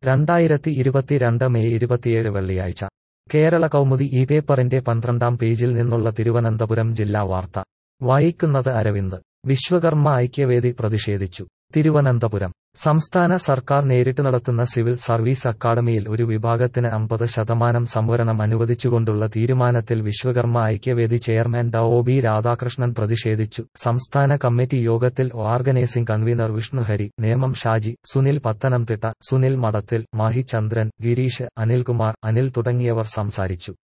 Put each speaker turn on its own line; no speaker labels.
രണ്ടായിരത്തി ഇരുപത്തിരണ്ട് മെയ് ഇരുപത്തിയേഴ് വെള്ളിയാഴ്ച കേരള കൗമുദി ഈ പേപ്പറിന്റെ പന്ത്രണ്ടാം പേജിൽ നിന്നുള്ള തിരുവനന്തപുരം ജില്ലാ വാർത്ത വായിക്കുന്നത് അരവിന്ദ് വിശ്വകർമ്മ ഐക്യവേദി പ്രതിഷേധിച്ചു തിരുവനന്തപുരം സംസ്ഥാന സർക്കാർ നേരിട്ട് നടത്തുന്ന സിവിൽ സർവീസ് അക്കാദമിയിൽ ഒരു വിഭാഗത്തിന് അമ്പത് ശതമാനം സംവരണം അനുവദിച്ചുകൊണ്ടുള്ള തീരുമാനത്തിൽ വിശ്വകർമ്മ ഐക്യവേദി ചെയർമാൻ ഡ ഒ ബി രാധാകൃഷ്ണൻ പ്രതിഷേധിച്ചു സംസ്ഥാന കമ്മിറ്റി യോഗത്തിൽ ഓർഗനൈസിംഗ് കൺവീനർ വിഷ്ണുഹരി നേമം ഷാജി സുനിൽ പത്തനംതിട്ട സുനിൽ മഠത്തിൽ മാഹി ചന്ദ്രൻ ഗിരീഷ് അനിൽകുമാർ അനിൽ തുടങ്ങിയവർ സംസാരിച്ചു